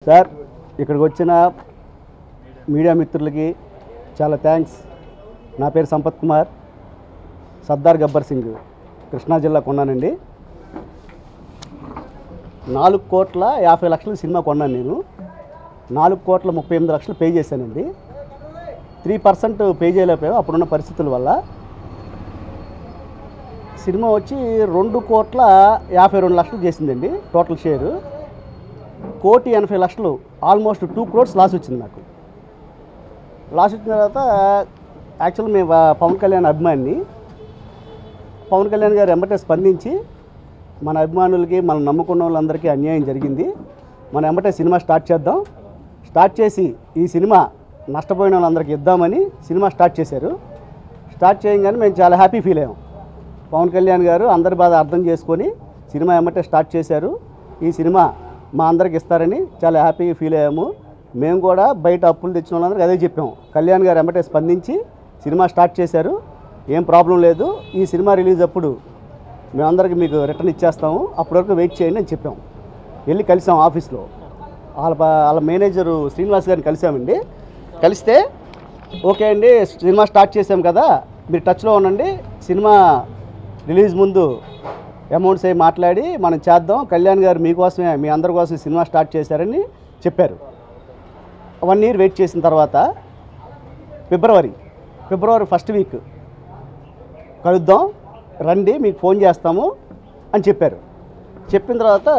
Sir ఇక్కడికి వచ్చిన media మిత్రులకి చాలా థ్యాంక్స్ నా పేరు సంపత్ కుమార్ సర్దార్ గబ్బర్ సింగ్ కృష్ణా జిల్లా కొన్నానండి నాలుగు కోట్ల యాభై లక్షల సినిమా కొన్నాను నేను నాలుగు కోట్ల ముప్పై ఎనిమిది లక్షలు పే చేశానండి త్రీ పర్సెంట్ పే చేయలేకపోయాం అప్పుడున్న పరిస్థితుల వల్ల సినిమా వచ్చి రెండు కోట్ల యాభై రెండు లక్షలు చేసిందండి టోటల్ షేరు కోటి ఎనభై లక్షలు ఆల్మోస్ట్ టూ క్రోడ్స్ లాస్ వచ్చింది నాకు లాస్ వచ్చిన తర్వాత యాక్చువల్ మేము ఆ పవన్ కళ్యాణ్ అభిమాని పవన్ కళ్యాణ్ గారు ఎంబటే స్పందించి మన అభిమానులకి మనం నమ్ముకున్న వాళ్ళందరికీ అన్యాయం జరిగింది మనం ఎంబటే సినిమా స్టార్ట్ చేద్దాం స్టార్ట్ చేసి ఈ సినిమా నష్టపోయిన వాళ్ళందరికీ ఇద్దామని సినిమా స్టార్ట్ చేశారు స్టార్ట్ చేయగానే మేము చాలా హ్యాపీ ఫీల్ అయ్యాం పవన్ కళ్యాణ్ గారు అందరి బాధ అర్థం చేసుకొని సినిమా ఎమ్మటే స్టార్ట్ చేశారు ఈ సినిమా మా అందరికి ఇస్తారని చాలా హ్యాపీగా ఫీల్ అయ్యాము మేము కూడా బయట అప్పులు తెచ్చిన వాళ్ళందరికీ అదే చెప్పాము కళ్యాణ్ గారు ఎమ్మటే స్పందించి సినిమా స్టార్ట్ చేశారు ఏం ప్రాబ్లం లేదు ఈ సినిమా రిలీజ్ అప్పుడు మేమందరికి మీకు రిటర్న్ ఇచ్చేస్తాము అప్పటి వరకు వెయిట్ చేయండి అని చెప్పాం వెళ్ళి కలిసాం ఆఫీస్లో వాళ్ళ ప- వాళ్ళ మేనేజరు శ్రీనివాస్ గారిని కలిసామండి కలిస్తే ఓకే అండి సినిమా స్టార్ట్ చేసాం కదా మీరు టచ్లో ఉండండి సినిమా రిలీజ్ ముందు అమౌంట్స్ అవి మాట్లాడి మనం చేద్దాం కళ్యాణ్ గారు మీకోసమే మీ అందరి కోసం సినిమా స్టార్ట్ చేశారని చెప్పారు వన్ ఇయర్ వెయిట్ చేసిన తర్వాత ఫిబ్రవరి ఫిబ్రవరి ఫస్ట్ వీక్ కలుద్దాం రండి మీకు ఫోన్ చేస్తాము అని చెప్పారు చెప్పిన తర్వాత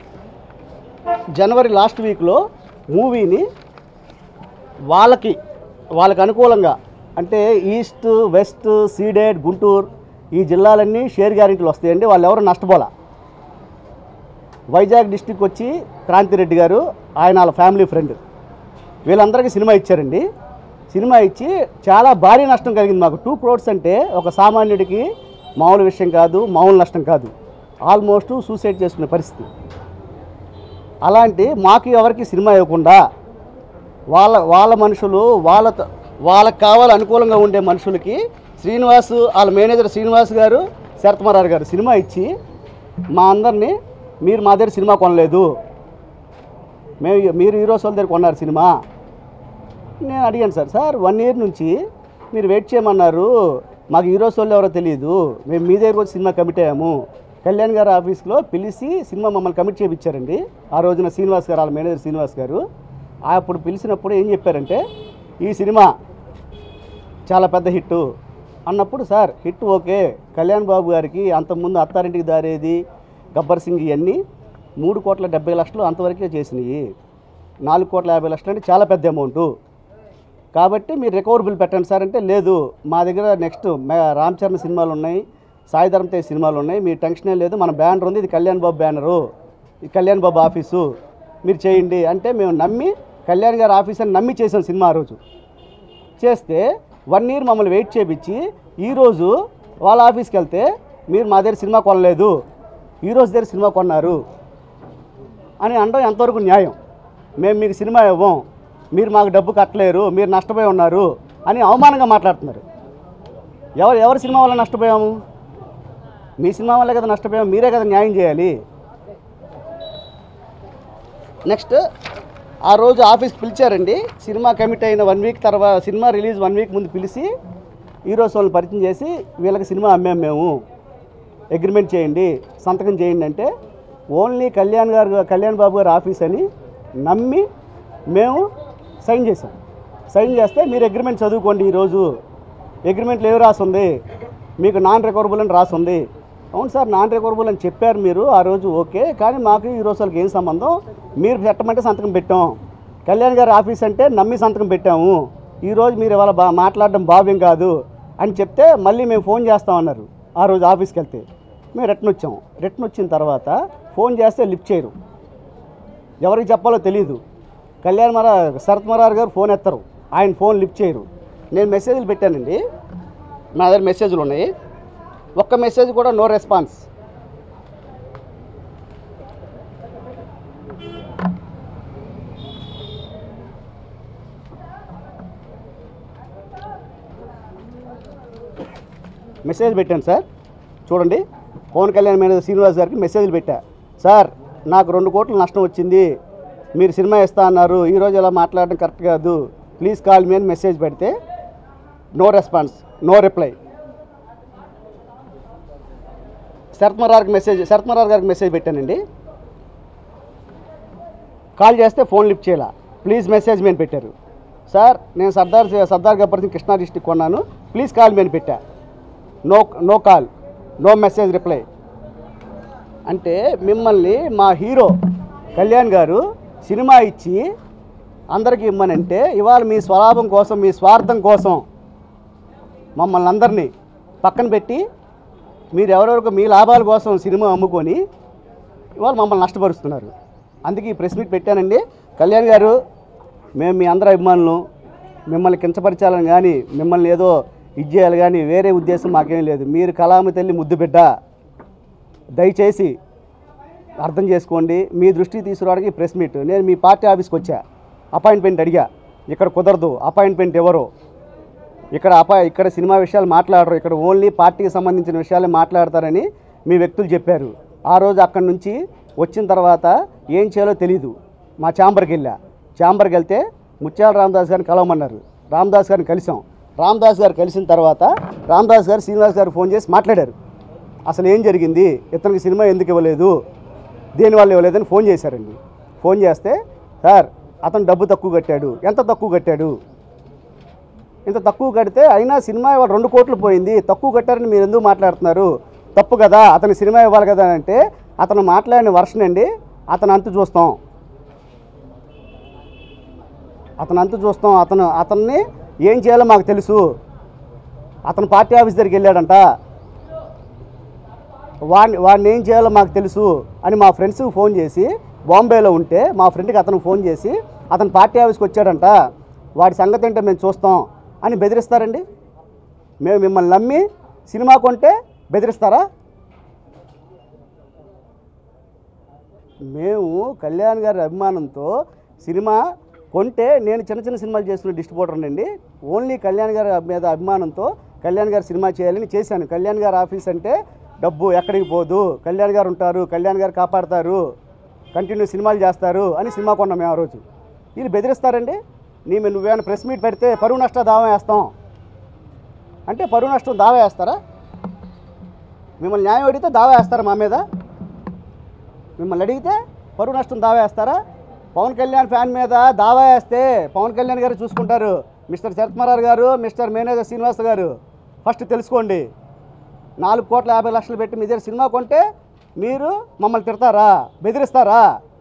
జనవరి లాస్ట్ వీక్లో మూవీని వాళ్ళకి వాళ్ళకి అనుకూలంగా అంటే ఈస్ట్ వెస్ట్ సీడెడ్ గుంటూరు ఈ జిల్లాలన్నీ షేర్ గ్యారెంటీలు వస్తాయండి వాళ్ళు ఎవరు నష్టపోలా వైజాగ్ డిస్టిక్ వచ్చి క్రాంతిరెడ్డి గారు ఆయన వాళ్ళ ఫ్యామిలీ ఫ్రెండ్ వీళ్ళందరికీ సినిమా ఇచ్చారండి సినిమా ఇచ్చి చాలా భారీ నష్టం కలిగింది మాకు టూ క్రోడ్స్ అంటే ఒక సామాన్యుడికి మామూలు విషయం కాదు మామూలు నష్టం కాదు ఆల్మోస్ట్ సూసైడ్ చేసుకునే పరిస్థితి అలాంటి మాకు ఎవరికి సినిమా ఇవ్వకుండా వాళ్ళ వాళ్ళ మనుషులు వాళ్ళ వాళ్ళకి కావాలి అనుకూలంగా ఉండే మనుషులకి శ్రీనివాస్ వాళ్ళ మేనేజర్ శ్రీనివాస్ గారు శరత్మరారు గారు సినిమా ఇచ్చి మా అందరినీ మీరు మా దగ్గర సినిమా కొనలేదు మేము మీరు హీరోస్ వాళ్ళ దగ్గర కొన్నారు సినిమా నేను అడిగాను సార్ సార్ వన్ ఇయర్ నుంచి మీరు వెయిట్ చేయమన్నారు మాకు హీరోస్ వాళ్ళు ఎవరో తెలియదు మేము మీ దగ్గర వచ్చి సినిమా కమిట్ అయ్యాము కళ్యాణ్ గారి ఆఫీస్లో పిలిచి సినిమా మమ్మల్ని కమిట్ చేయించారండి ఆ రోజున శ్రీనివాస్ గారు వాళ్ళ మేనేజర్ శ్రీనివాస్ గారు అప్పుడు పిలిచినప్పుడు ఏం చెప్పారంటే ఈ సినిమా చాలా పెద్ద హిట్ అన్నప్పుడు sir hit okay Kalyan Babu గారికి అంతకుముందు అత్తారింటికి దారేది గబ్బర్ సింగ్ ఇవన్నీ మూడు కోట్ల డెబ్బై లక్షలు అంతవరకే చేసినాయి నాలుగు కోట్ల యాభై లక్షలు అంటే చాలా పెద్ద అమౌంట్ కాబట్టి మీరు రికవరబుల్ పెట్టండి సార్ అంటే లేదు మా దగ్గర నెక్స్ట్ రామ్ చరణ్ సినిమాలు ఉన్నాయి సాయి ధరమ్ తేజ్ సినిమాలు ఉన్నాయి మీ టెన్షనే లేదు మన బ్యానర్ ఉంది ఇది కళ్యాణ్ బాబు బ్యానరు ఇది కళ్యాణ్ బాబు ఆఫీసు మీరు చేయండి అంటే మేము నమ్మి కళ్యాణ్ గారి ఆఫీస్ అని నమ్మి చేసాం సినిమా ఆ రోజు చేస్తే వన్ ఇయర్ మమ్మల్ని వెయిట్ చేపించి ఈరోజు వాళ్ళ ఆఫీస్కి వెళ్తే మీరు మా దగ్గర సినిమా కొనలేదు ఈరోజు దగ్గర సినిమా కొన్నారు అని అనడం ఎంతవరకు న్యాయం మేము మీకు సినిమా ఇవ్వం మీరు మాకు డబ్బు కట్టలేరు మీరు నష్టపోయి ఉన్నారు అని అవమానంగా మాట్లాడుతున్నారు ఎవరు ఎవరి సినిమా వల్ల నష్టపోయాము మీ సినిమా వల్లే కదా నష్టపోయాము మీరే కదా న్యాయం చేయాలి నెక్స్ట్ ఆ రోజు ఆఫీస్కి పిలిచారండి సినిమా కమిట్ అయిన వన్ వీక్ తర్వాత సినిమా రిలీజ్ వన్ వీక్ ముందు పిలిచి హీరోస్ వాళ్ళని పరిచయం చేసి వీళ్ళకి సినిమా అమ్మాము మేము అగ్రిమెంట్ చేయండి సంతకం చేయండి అంటే ఓన్లీ కళ్యాణ్ గారు కళ్యాణ్ బాబు గారి ఆఫీస్ అని నమ్మి మేము సైన్ చేసాం సైన్ చేస్తే మీరు అగ్రిమెంట్ చదువుకోండి ఈరోజు అగ్రిమెంట్లో ఏమి రాసుంది మీకు నాన్ రికవరబుల్ అని రాసుంది అవును సార్ నాన్ రికవరబుల్ అని చెప్పారు మీరు ఆ రోజు ఓకే కానీ మాకు ఈ రోజు వాళ్ళకి ఏం సంబంధం మీరు పెట్టమంటే సంతకం పెట్టాం కళ్యాణ్ గారి ఆఫీస్ అంటే నమ్మి సంతకం పెట్టాము ఈరోజు మీరు ఇవాళ బా మాట్లాడడం భావ్యం కాదు అని చెప్తే మళ్ళీ మేము ఫోన్ చేస్తామన్నారు ఆ రోజు ఆఫీస్కి వెళ్తే మేము రిటర్న్ వచ్చాం రిటర్న్ వచ్చిన తర్వాత ఫోన్ చేస్తే లిఫ్ట్ చేయరు ఎవరికి చెప్పాలో తెలియదు కళ్యాణ్ మరా శరత్ మరార్ గారు ఫోన్ ఎత్తరు ఆయన ఫోన్ లిఫ్ట్ చేయరు నేను మెసేజ్లు పెట్టానండి నా దగ్గర మెసేజ్లు ఉన్నాయి ఒక్క మెసేజ్ కూడా నో రెస్పాన్స్ మెసేజ్ పెట్టాను సార్ చూడండి పవన్ కళ్యాణ్ మేనేజర్ శ్రీనివాస్ గారికి మెసేజ్లు పెట్టా సార్ నాకు రెండు కోట్ల నష్టం వచ్చింది మీరు సినిమా ఇస్తా అన్నారు ఈరోజు ఇలా మాట్లాడడం కరెక్ట్ కాదు ప్లీజ్ కాల్ మీ అని మెసేజ్ పెడితే no response no reply Sharath మరార్కి మెసేజ్ శరత్ మరార్ గారికి మెసేజ్ పెట్టానండి కాల్ చేస్తే ఫోన్ లిఫ్ట్ చేయాల ప్లీజ్ మెసేజ్ మీద పెట్టారు సార్ నేను సర్దార్ సర్దార్ గబ్బర్ సింగ్ కృష్ణా డిస్టిక్ కొన్నాను ప్లీజ్ కాల్ మీద పెట్టా no no call no message reply అంటే మిమ్మల్ని మా హీరో కళ్యాణ్ గారు సినిమా ఇచ్చి అందరికీ ఇమ్మనంటే ఇవాళ మీ స్వలాభం కోసం మీ స్వార్థం కోసం మమ్మల్ని అందరినీ పక్కన పెట్టి మీరు ఎవరెవరికి మీ లాభాల కోసం సినిమా అమ్ముకొని ఇవాళ మమ్మల్ని నష్టపరుస్తున్నారు అందుకే ఈ ప్రెస్ మీట్ పెట్టానండి కళ్యాణ్ గారు మేము మీ అందరి అభిమానులు మిమ్మల్ని కించపరచాలని కానీ మిమ్మల్ని ఏదో ఇది చేయాలి కానీ వేరే ఉద్దేశం మాకేం లేదు మీరు కళామ తల్లి ముద్దు బిడ్డ దయచేసి అర్థం చేసుకోండి మీ దృష్టికి తీసుకురావడానికి ఈ ప్రెస్ మీట్ నేను మీ పార్టీ ఆఫీస్కి వచ్చా అపాయింట్మెంట్ అడిగా ఇక్కడ కుదరదు అపాయింట్మెంట్ ఎవరు ఇక్కడ అపా ఇక్కడ సినిమా విషయాలు మాట్లాడరు ఇక్కడ ఓన్లీ పార్టీకి సంబంధించిన విషయాలే మాట్లాడతారని మీ వ్యక్తులు చెప్పారు ఆ రోజు అక్కడి నుంచి వచ్చిన తర్వాత ఏం చేయాలో తెలీదు మా ఛాంబర్కి వెళ్ళా ఛాంబర్కి వెళ్తే ముత్యాల రామదాస్ గారిని కలవమన్నారు రామదాస్ గారిని కలిసాం రామదాస్ గారు కలిసిన తర్వాత రామదాస్ గారు శ్రీనివాస్ గారు ఫోన్ చేసి మాట్లాడారు అసలు ఏం జరిగింది ఇతనికి సినిమా ఎందుకు ఇవ్వలేదు దేనివల్ల ఇవ్వలేదని ఫోన్ చేశారండి ఫోన్ చేస్తే సార్ అతను డబ్బు తక్కువ కట్టాడు ఎంత తక్కువ కట్టాడు ఇంత తక్కువ కడితే అయినా సినిమా ఇవాళ రెండు కోట్లు పోయింది తక్కువ కట్టారని మీరు ఎందుకు మాట్లాడుతున్నారు తప్పు కదా అతని సినిమా ఇవ్వాలి కదా అంటే అతను మాట్లాడిన వర్షన్ అండి అతను అంతు చూస్తాం అతను అంతు చూస్తాం అతను అతన్ని ఏం చేయాలో మాకు తెలుసు అతను పార్టీ ఆఫీస్ దగ్గరికి వెళ్ళాడంట వాడిని వాడిని ఏం చేయాలో మాకు తెలుసు అని మా ఫ్రెండ్స్కి ఫోన్ చేసి బాంబేలో ఉంటే మా ఫ్రెండ్కి అతను ఫోన్ చేసి అతను పార్టీ ఆఫీస్కి వచ్చాడంట వాడి సంగతి ఏంటో మేము చూస్తాం అని బెదిరిస్తారండి మేము మిమ్మల్ని నమ్మి సినిమా కొంటే బెదిరిస్తారా మేము కళ్యాణ్ గారి అభిమానంతో సినిమా కొంటే నేను చిన్న చిన్న సినిమాలు చేస్తున్న డిస్ట్రిబ్యూటర్ అండి ఓన్లీ కళ్యాణ్ గారి మీద అభిమానంతో కళ్యాణ్ గారు సినిమా చేయాలని చేశాను కళ్యాణ్ గారి ఆఫీస్ అంటే డబ్బు ఎక్కడికి పోదు కళ్యాణ్ గారు ఉంటారు కళ్యాణ్ గారు కాపాడతారు కంటిన్యూ సినిమాలు చేస్తారు అని సినిమా కొన్నాం మేము ఆ రోజు వీళ్ళు బెదిరిస్తారండి నీ మీద నువ్వేమైనా ప్రెస్ మీట్ పెడితే పరువు నష్ట దావా వేస్తాం అంటే పరువు నష్టం దావా వేస్తారా మిమ్మల్ని న్యాయం అడిగితే దావా వేస్తారా మా మీద మిమ్మల్ని అడిగితే పరువు నష్టం దావా వేస్తారా పవన్ కళ్యాణ్ ఫ్యాన్ మీద దావా వేస్తే పవన్ కళ్యాణ్ గారు చూసుకుంటారు మిస్టర్ శరత్మరార్ గారు మిస్టర్ మేనేజర్ శ్రీనివాస్ గారు ఫస్ట్ తెలుసుకోండి నాలుగు కోట్ల యాభై లక్షలు పెట్టి మీ దగ్గర సినిమా కొంటే మీరు మమ్మల్ని తిడతారా బెదిరిస్తారా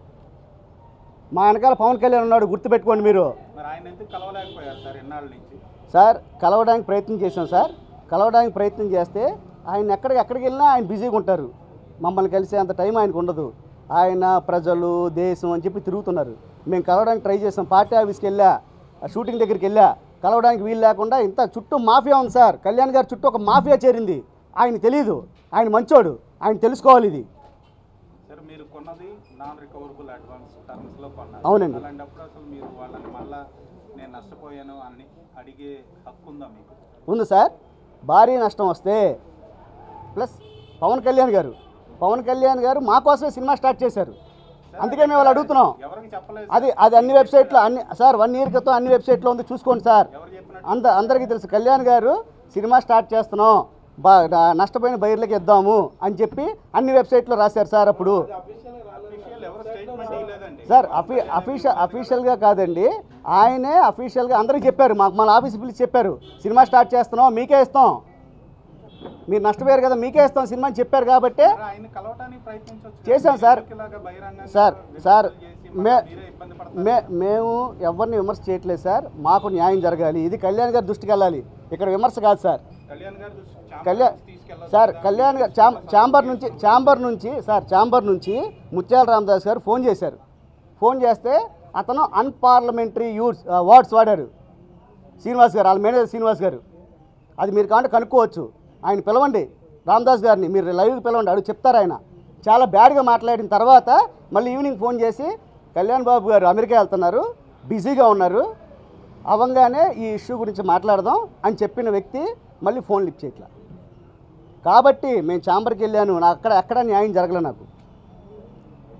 మా వెనకాల పవన్ కళ్యాణ్ ఉన్నాడు గుర్తుపెట్టుకోండి మీరు మరి ఆయన ఎందుకు కలవలేకపోయారు సార్ ఎన్నాళ్ళ నుంచి సార్ కలవడానికి ప్రయత్నం చేశాం సార్ కలవడానికి ప్రయత్నం చేస్తే ఆయన ఎక్కడికి ఎక్కడికి వెళ్ళినా ఆయన బిజీగా ఉంటారు మమ్మల్ని కలిసే అంత టైం ఆయనకు ఉండదు ఆయన ప్రజలు దేశం అని చెప్పి తిరుగుతున్నారు మేము కలవడానికి ట్రై చేసాం పార్టీ ఆఫీస్కి వెళ్ళా ఆ షూటింగ్ దగ్గరికి వెళ్ళా కలవడానికి వీలు లేకుండా ఇంత చుట్టూ మాఫియా ఉంది సార్ కళ్యాణ్ గారి చుట్టూ ఒక మాఫియా చేరింది ఆయన తెలియదు ఆయన మంచోడు ఆయన తెలుసుకోవాలి ఇది సార్ మీరు కొన్నది నాన్ రికవరబుల్ అడ్వాన్స్ టర్మ్స్ లో కొన్నారు అవునండి. అలాంటప్పుడు అసలు మీరు వాళ్ళని మళ్ళా నేను నష్టపోయాను అని అడిగే హక్కు ఉందా మీకు ఉంది సార్ భారీ నష్టం వస్తే ప్లస్ పవన్ కళ్యాణ్ గారు పవన్ కళ్యాణ్ గారు మా కోసమే సినిమా స్టార్ట్ చేశారు అందుకే మేము వాళ్ళు అడుగుతున్నాం ఎవరికి చెప్పలేదు అది అది అన్ని వెబ్సైట్లో అన్ని సార్ వన్ ఇయర్ క్రితం అన్ని వెబ్సైట్లో ఉంది చూసుకోండి సార్ ఎవరు చెప్పినట్టు అంద అందరికీ తెలుసు కళ్యాణ్ గారు సినిమా స్టార్ట్ చేస్తున్నాం బా న- నష్టపోయిన బయర్లకి ఇద్దాము అని చెప్పి అన్ని వెబ్సైట్లో రాశారు సార్ అప్పుడు అఫీషియల్ ఎవరు స్టేట్మెంట్ ఇవ్వలేదండి సార్ అఫీ అఫీషియల్ అఫీషియల్గా కాదండి ఆయనే అఫీషియల్గా అందరికీ చెప్పారు మాకు మన ఆఫీస్ పిలిచి చెప్పారు సినిమా స్టార్ట్ చేస్తున్నాం మీకే ఇస్తాం మీరు నష్టపోయారు కదా మీకే ఇస్తాం సినిమా అని చెప్పారు కాబట్టి మరి ఆయన కలవటానికి ప్రయత్నించవచ్చు చేశాం సార్. ఇలాగా బహిరంగంగా సార్, విమర్శలు సార్, చేసి మే- మళ్ళీ మీరే ఇబ్బంది పడతారు మే మేము ఎవరిని విమర్శ చేయట్లేదు సార్ మాకు న్యాయం జరగాలి ఇది కళ్యాణ్ గారి దృష్టికి వెళ్ళాలి ఇక్కడ విమర్శ కాదు సార్ కళ్యాణ్ గారు దృష్టికి ఛాంబర్ కళ్యాణ్ దృష్టికి తీసుకెళ్ళాలి సార్ కదా. కళ్యాణ్ గారు చాం ఛాంబర్ నుంచి ఛాంబర్ నుంచి సార్ ఛాంబర్ నుంచి ముత్యాల రామదాస్ గారు ఫోన్ చేశారు ఫోన్ చేస్తే అతను అన్పార్లమెంటరీ యూర్స్ వర్డ్స్ వాడారు శ్రీనివాస్ గారు వాళ్ళ మేనేజర్ శ్రీనివాస్ గారు అది మీరు కావాలంటే కనుక్కోవచ్చు ఆయన పిలవండి రామదాస్ గారిని మీరు లైవ్కి పిలవండి అడుగు చెప్తారు ఆయన చాలా బ్యాడ్గా మాట్లాడిన తర్వాత మళ్ళీ ఈవినింగ్ ఫోన్ చేసి కళ్యాణ్ బాబు గారు అమెరికా వెళ్తున్నారు బిజీగా ఉన్నారు అవంగానే ఈ ఇష్యూ గురించి మాట్లాడదాం అని చెప్పిన వ్యక్తి మళ్ళీ ఫోన్ లిఫ్ట్ చేయట్లా కాబట్టి మేము ఛాంబర్కి వెళ్ళాను నాకు అక్కడ ఎక్కడ న్యాయం జరగలే నాకు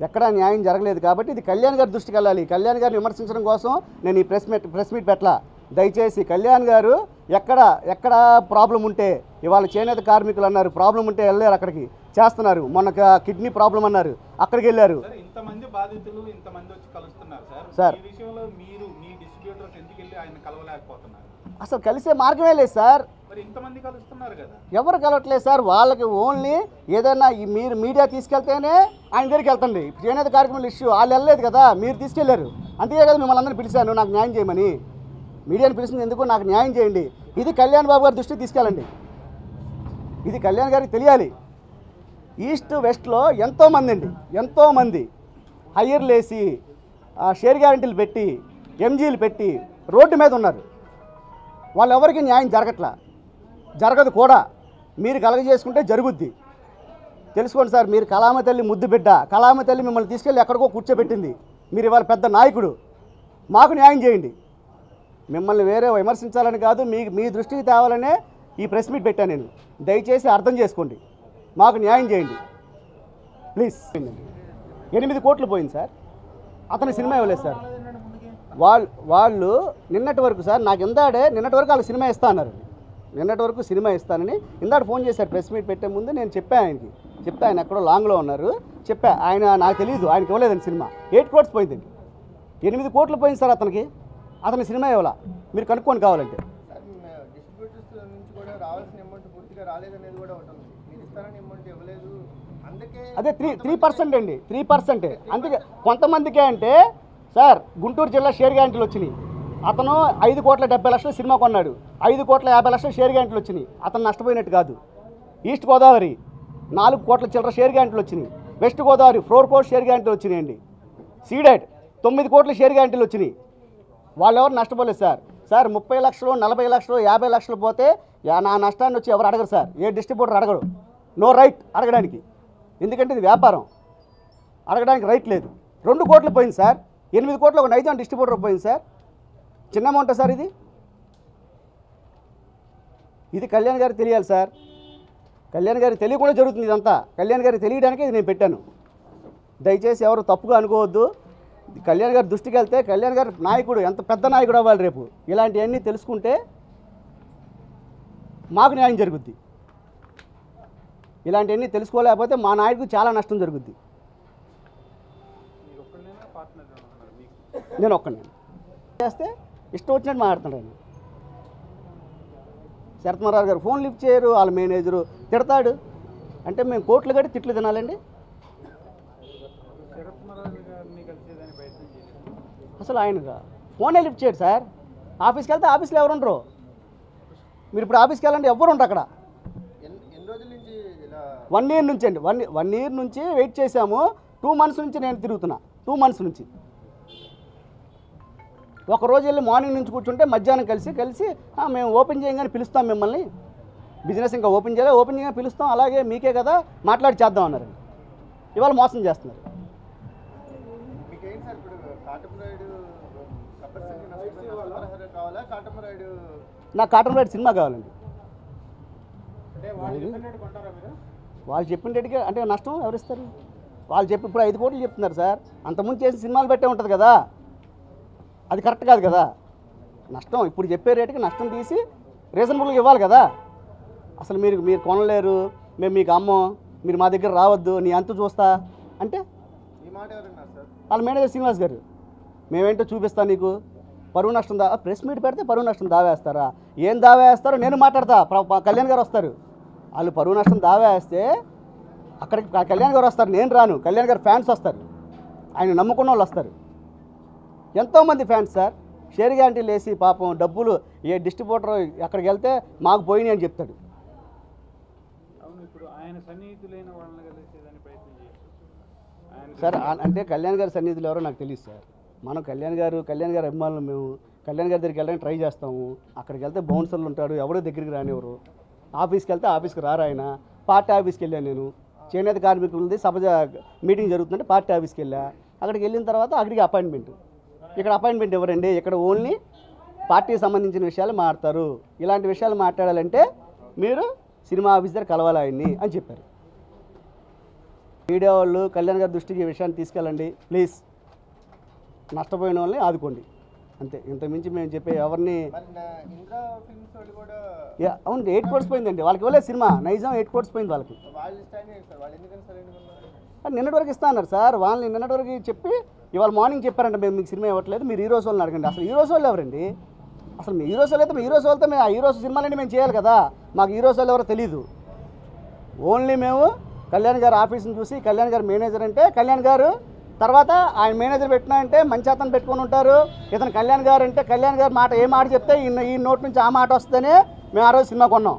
ఎక్కడా న్యాయం జరగలేదు కాబట్టి ఇది కళ్యాణ్ గారి దృష్టికి వెళ్ళాలి కళ్యాణ్ గారిని విమర్శించడం కోసం నేను ఈ ప్రెస్ మీట్ ప్రెస్ మీట్ పెట్టలా దయచేసి కళ్యాణ్ గారు ఎక్కడ ఎక్కడ ప్రాబ్లం ఉంటే ఇవాళ చేనేత కార్మికులు అన్నారు ప్రాబ్లం ఉంటే వెళ్ళారు అక్కడికి చేస్తున్నారు మొన్న కిడ్నీ ప్రాబ్లం అన్నారు అక్కడికి వెళ్ళారు సార్ ఇంతమంది బాధితులు ఇంతమంది వచ్చి కలుస్తున్నారు సార్ సార్. ఈ విషయంలో మీరు మీ డిస్ట్రిబ్యూటర్స్ ఎందుకు వెళ్ళి ఆయన కలవలేకపోతున్నారు అసలు కలిసే మార్గమే లేదు సార్ మరి ఇంతమంది కలుస్తున్నారు కదా ఎవరు కలవట్లేదు సార్ వాళ్ళకి ఓన్లీ ఏదైనా ఈ మీరు మీడియా తీసుకెళ్తేనే ఆయన దగ్గరికి వెళ్తండి ఇప్పుడు చేనేత కార్యక్రమాల ఇష్యూ వాళ్ళు వెళ్ళలేదు కదా మీరు తీసుకెళ్లారు అంతే కదా మిమ్మల్ని అందరిని పిలిచాను నాకు న్యాయం చేయమని మీడియాని పిలిచింది ఎందుకు నాకు న్యాయం చేయండి ఇది కళ్యాణ్ బాబు గారి దృష్టికి తీసుకెళ్ళండి ఇది కళ్యాణ్ గారికి తెలియాలి ఈస్ట్ వెస్ట్లో ఎంతోమంది అండి ఎంతోమంది హయ్యర్లు వేసి ఆ, షేర్ గ్యారంటీలు పెట్టి ఎంజీలు పెట్టి రోడ్డు మీద ఉన్నారు వాళ్ళెవరికి న్యాయం జరగట్లా జరగదు కూడా మీరు కలగజేసుకుంటే జరుగుద్ది తెలుసుకోండి సార్ మీరు కళామ తల్లి ముద్దు బిడ్డ కళామ తల్లి మిమ్మల్ని తీసుకెళ్ళి ఎక్కడికో కూర్చోబెట్టింది మీరు ఇవాళ పెద్ద నాయకుడు మాకు న్యాయం చేయండి మిమ్మల్ని వేరే విమర్శించాలని కాదు మీ మీ దృష్టికి తేవాలనే ఈ ప్రెస్ మీట్ పెట్టాను నేను దయచేసి అర్థం చేసుకోండి మాకు న్యాయం చేయండి ప్లీజ్ ఎనిమిది కోట్లు పోయింది సార్ అతని సినిమా ఇవ్వలేదు సార్ వాళ్ళు వాళ్ళు నిన్నటి వరకు సార్ నాకు ఇందాడే నిన్నటి వరకు వాళ్ళు సినిమా ఇస్తా అన్నారు నిన్నటి వరకు సినిమా ఇస్తానని ఇందాక ఫోన్ చేశారు ప్రెస్ మీట్ పెట్టే ముందు నేను చెప్పాను ఆయనకి చెప్తే ఆయన ఎక్కడో లాంగ్లో ఉన్నారు చెప్పా ఆయన నాకు తెలియదు ఆయనకి ఇవ్వలేదండి సినిమా ఎయిట్ కోట్స్ పోయిందండి ఎనిమిది కోట్లు పోయింది సార్ అతనికి అతని సినిమా ఇవ్వాల మీరు కనుక్కొని కావాలంటే సార్ డిస్ట్రిబ్యూటర్స్ నుంచి కూడా రావాల్సిన అమౌంట్ పూర్తిగా రాలేదనేది కూడా ఒకటి ఉంది మీరు ఇస్తారని అమౌంట్ ఇవ్వలేదు అందుకే అదే త్రీ త్రీ పర్సెంట్ అండి త్రీ పర్సెంట్ అందుకే కొంతమందికే అంటే సార్ గుంటూరు జిల్లా షేర్ గ్యారంటీలు వచ్చినాయి అతను ఐదు కోట్ల డెబ్బై లక్షల సినిమా కొన్నాడు ఐదు కోట్ల యాభై లక్షల షేర్ గ్యారంటీలు వచ్చినాయి అతను నష్టపోయినట్టు కాదు ఈస్ట్ గోదావరి నాలుగు కోట్ల చిల్లర షేర్ గ్యారంటీలు వచ్చినాయి వెస్ట్ గోదావరి ఫోర్ కోట్ షేర్ గ్యారంటీలు వచ్చినాయండి సీడెడ్ తొమ్మిది కోట్ల షేర్ గ్యారంటీలు వచ్చినాయి వాళ్ళు ఎవరు నష్టపోలేదు సార్ సార్ ముప్పై లక్షలు నలభై లక్షలు యాభై లక్షలు పోతే యా- నా నష్టాన్ని వచ్చి ఎవరు అడగరు సార్ ఏ డిస్ట్రిబ్యూటర్ అడగరు నో రైట్ అడగడానికి ఎందుకంటే ఇది వ్యాపారం అడగడానికి రైట్ లేదు రెండు కోట్లు పోయింది సార్ ఎనిమిది కోట్లు ఒక నైజాం డిస్ట్రిబ్యూటర్ పోయింది సార్ చిన్న అమౌంట్ సార్ ఇది ఇది కళ్యాణ్ గారికి తెలియాలి సార్ కళ్యాణ్ గారికి తెలియకుండా జరుగుతుంది ఇదంతా కళ్యాణ్ గారికి తెలియడానికే ఇది నేను పెట్టాను దయచేసి ఎవరు తప్పుగా అనుకోవద్దు ఇది కళ్యాణ్ గారి దృష్టికి వెళ్తే కళ్యాణ్ గారి నాయకుడు ఎంత పెద్ద నాయకుడు అవ్వాలి రేపు ఇలాంటివన్నీ తెలుసుకుంటే మాకు న్యాయం జరుగుద్ది ఇలాంటివన్నీ తెలుసుకోలేకపోతే మా నాయకుడు చాలా నష్టం జరుగుద్ది మీరు ఒక్కళ్ళైనా పార్ట్నర్ ఉన్నారు మీకు నేను ఒక్కడిని చేస్తే ఇష్టం వచ్చినట్టు మాట్లాడుతున్నాడు ఆయన శరత్మరావు గారు ఫోన్ లిఫ్ట్ చేయరు వాళ్ళ మేనేజరు తిడతాడు అంటే మేము కోట్లు కట్టి తిట్లు తినాలండి శరత్ మహారాజు గారిని కలిసేదాని ప్రయత్నం చేశాను అసలు ఆయన ఫోనే లిఫ్ట్ చేయడు సార్ ఆఫీస్కి వెళ్తే ఆఫీస్లో ఎవరు ఉండరు మీరు ఇప్పుడు ఆఫీస్కి వెళ్ళండి ఎవరు ఉండరు అక్కడ ఎన్ని ఎన్ని రోజుల నుంచి ఇలా వన్ ఇయర్ నుంచి అండి వన్ వన్ ఇయర్ నుంచి వెయిట్ చేశాము టూ మంత్స్ నుంచి నేను తిరుగుతున్నా టూ మంత్స్ నుంచి ఒక రోజు వెళ్ళి మార్నింగ్ నుంచి కూర్చుంటే మధ్యాహ్నం కలిసి కలిసి "ఆ, మేము ఓపెన్ చేయగానే పిలుస్తాం మిమ్మల్ని బిజినెస్ ఇంకా ఓపెన్ చేయాలి ఓపెన్ చేయగానే పిలుస్తాం అలాగే మీకే కదా మాట్లాడి చేద్దాం అన్నారు ఇవాళ మోసం చేస్తున్నారు మీకు ఏంటి సార్ ఇప్పుడు కాటం రైడ్ కప్పర్సంగి నష్టపరిహారం కావాలా కాటం రైడ్ నాకు కాటన్ రైడ్ సినిమా కావాలండి అంటే వాళ్ళు చెప్పినట్టు కొంటారా మీరు వాళ్ళు చెప్పిన రేటుకే అంటే నష్టం ఎవరిస్తారు వాళ్ళు చెప్పి ఇప్పుడు ఐదు కోట్లు చెప్తున్నారు సార్ అంతకుముందు చేసిన సినిమాలు పెట్టే ఉంటుంది కదా అది కరెక్ట్ కాదు కదా నష్టం ఇప్పుడు చెప్పే రేటుకి నష్టం తీసి రీజనబుల్గా ఇవ్వాలి కదా అసలు మీరు మీరు కొనలేరు మేము మీకు అమ్మం మీరు మా దగ్గర రావద్దు నీ అంతు చూస్తా అంటే ఈ మాట ఎవరన్నారు సార్ వాళ్ళ మేనేజర్ శ్రీనివాస్ గారు మేమేంటో చూపిస్తా నీకు పరువు నష్టం దా ప్రెస్ మీట్ పెడితే పరువు నష్టం దావేస్తారా ఏం దావేస్తారో నేను మాట్లాడతా ప్ర- ప- కళ్యాణ్ గారు వస్తారు వాళ్ళు పరువు నష్టం దావేస్తే అక్కడికి క- కళ్యాణ్ గారు వస్తారు నేను రాను కళ్యాణ్ గారు ఫ్యాన్స్ వస్తారు ఆయన నమ్ముకున్న వాళ్ళు వస్తారు ఎంతోమంది ఫ్యాన్స్ సార్ షేర్ గ్యారంటీలు వేసి పాపం డబ్బులు ఏ డిస్ట్రిబ్యూటర్ అక్కడికి వెళ్తే మాకు పోయినాయి అని చెప్తాడు అవును ఇప్పుడు ఆయన సన్నిహితులైన వాళ్ళని కలిసేదాని ప్రయత్నం చేశారు ఆయన సార్ ఆ- అంటే కళ్యాణ్ గారి సన్నిధిలో ఎవరో నాకు తెలియదు సార్ మనం కళ్యాణ్ గారు కళ్యాణ్ గారి అభిమానులు మేము కళ్యాణ్ గారి దగ్గరికి వెళ్ళడానికి ట్రై చేస్తాము అక్కడికి వెళ్తే బౌన్సర్లు ఉంటాడు ఎవడో దగ్గరికి రానివ్వరు ఆఫీస్కి వెళ్తే ఆఫీస్కి రారు ఆయన పార్టీ ఆఫీస్కి వెళ్ళాను నేను చేనేత కార్మికులది సభ జ- మీటింగ్ జరుగుతుందంటే పార్టీ ఆఫీస్కి వెళ్ళా అక్కడికి వెళ్ళిన తర్వాత అక్కడికి అపాయింట్మెంట్ ఇక్కడ అపాయింట్మెంట్ ఎవరండి ఇక్కడ ఓన్లీ పార్టీకి సంబంధించిన విషయాలు మాట్లాడతారు ఇలాంటి విషయాలు మాట్లాడాలంటే మీరు సినిమా ఆఫీస్ దగ్గర కలవాలి ఆయన్ని అని చెప్పారు మీడియా వాళ్ళు కళ్యాణ్ గారి దృష్టికి ఈ విషయాన్ని తీసుకెళ్ళండి ప్లీజ్ నష్టపోయిన వాళ్ళని ఆదుకోండి అంతే ఇంతకుమించి మేము చెప్పే ఎవరిని మరి నా ఇంద్రా ఫిల్మ్స్ వాళ్ళు కూడా యా, అవును ఎయిట్ కోర్స్ పోయిందండి వాళ్ళకి ఇవ్వలేదు సినిమా నైజాం ఎయిట్ కోర్స్ పోయింది వాళ్ళకి వాళ్ళు స్టాండ్ చేయండి సార్ వాళ్ళు ఎందుకని సరైన ఉన్నారు అది నిన్నటి వరకు ఇస్తా అన్నారు సార్ వాళ్ళని నిన్నటి వరకు చెప్పి ఇవాళ మార్నింగ్ చెప్పారంట మేము మీకు సినిమా ఇవ్వట్లేదు మీరు హీరోస్ వాళ్ళని అడగండి అసలు హీరోస్ వాళ్ళు ఎవరండి అసలు మీ హీరోస్ వాళ్ళు అయితే మీ హీరోస్ వాళ్ళతో మేము ఆ హీరోస్ సినిమాలన్నీ మేము చేయాలి కదా మాకు హీరోస్ వాళ్ళు ఎవరో తెలియదు ఓన్లీ మేము కళ్యాణ్ గారు ఆఫీస్ని చూసి కళ్యాణ్ గారు మేనేజర్ అంటే కళ్యాణ్ గారు తర్వాత ఆయన మేనేజర్ పెట్టినా అంటే మంచి అతను పెట్టుకొని ఉంటారు ఇతను కళ్యాణ్ గారు అంటే కళ్యాణ్ గారు మాట ఏ మాట చెప్తే ఈ ఈ నోట్ నుంచి ఆ మాట వస్తేనే మేము ఆ రోజు సినిమా కొన్నాం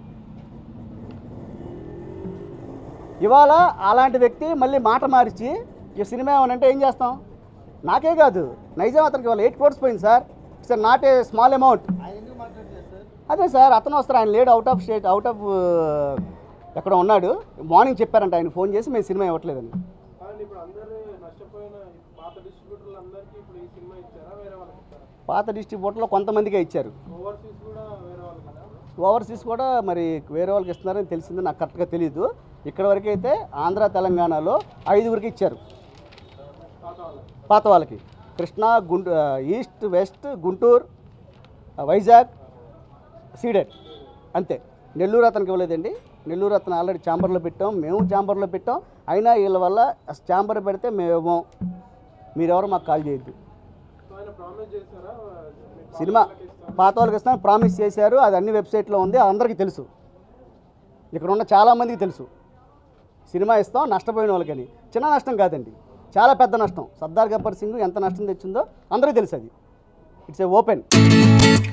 ఇవాళ అలాంటి వ్యక్తి మళ్ళీ మాట మార్చి ఈ సినిమా ఏమనంటే ఏం చేస్తాం నాకే కాదు నైజాం అతనికి ఇవాళ ఎయిట్ కోర్స్ పోయింది sir sir not a small amount ఆయన ఎందుకు మాట్లాడలేదు సార్ అదే సార్ అతను వస్తారు ఆయన లేడు out of state out of ఎక్కడ ఉన్నాడు మార్నింగ్ చెప్పారంట ఆయన ఫోన్ చేసి మేము సినిమా ఇవ్వట్లేదని కానీ ఇప్పుడు అందరూ నష్టపోయిన పాత డిస్ట్రిబ్యూటర్లు అందరికీ ఇప్పుడు ఈ సినిమా ఇచ్చారా వేరే వాళ్ళకి ఇచ్చారా పాత డిస్ట్రిబ్యూటర్లో కొంతమందికే ఇచ్చారు ఓవర్సీస్ కూడా వేరే వాళ్ళకి కదా ఓవర్సీస్ కూడా మరి వేరే వాళ్ళకి ఇస్తున్నారని తెలిసింది నాకు కరెక్ట్గా తెలియదు ఇక్కడ వరకు అయితే ఆంధ్ర తెలంగాణలో ఐదుగురికి ఇచ్చారు పాత వాళ్ళకి పాత వాళ్ళకి కృష్ణా గుంటూ ఈస్ట్ వెస్ట్ గుంటూరు ఆ, వైజాగ్ సీడెడ్ అంతే నెల్లూరు అతనికి ఇవ్వలేదండి నెల్లూరు అతను ఆల్రెడీ ఛాంబర్లో పెట్టాం మేము ఛాంబర్లో పెట్టాం అయినా వీళ్ళ వల్ల ఛాంబర్ పెడితే మేము మీరెవరు మాకు కాల్ చేయొద్దు సో ఆయన ప్రామిస్ చేశారా మీకు పాత సినిమా వాళ్ళకి ఇస్తాం. పాత వాళ్ళకి ఇస్తాను ప్రామిస్ చేశారు అది అన్ని వెబ్సైట్లో ఉంది అందరికీ తెలుసు ఇక్కడ ఉన్న చాలామందికి తెలుసు సినిమా ఇస్తాం నష్టపోయిన వాళ్ళకని చిన్న నష్టం కాదండి చాలా పెద్ద నష్టం సర్దార్ గబ్బర్ సింగ్ ఎంత నష్టం తెచ్చిందో అందరికీ తెలుసు అది ఇట్స్ ఏ ఓపెన్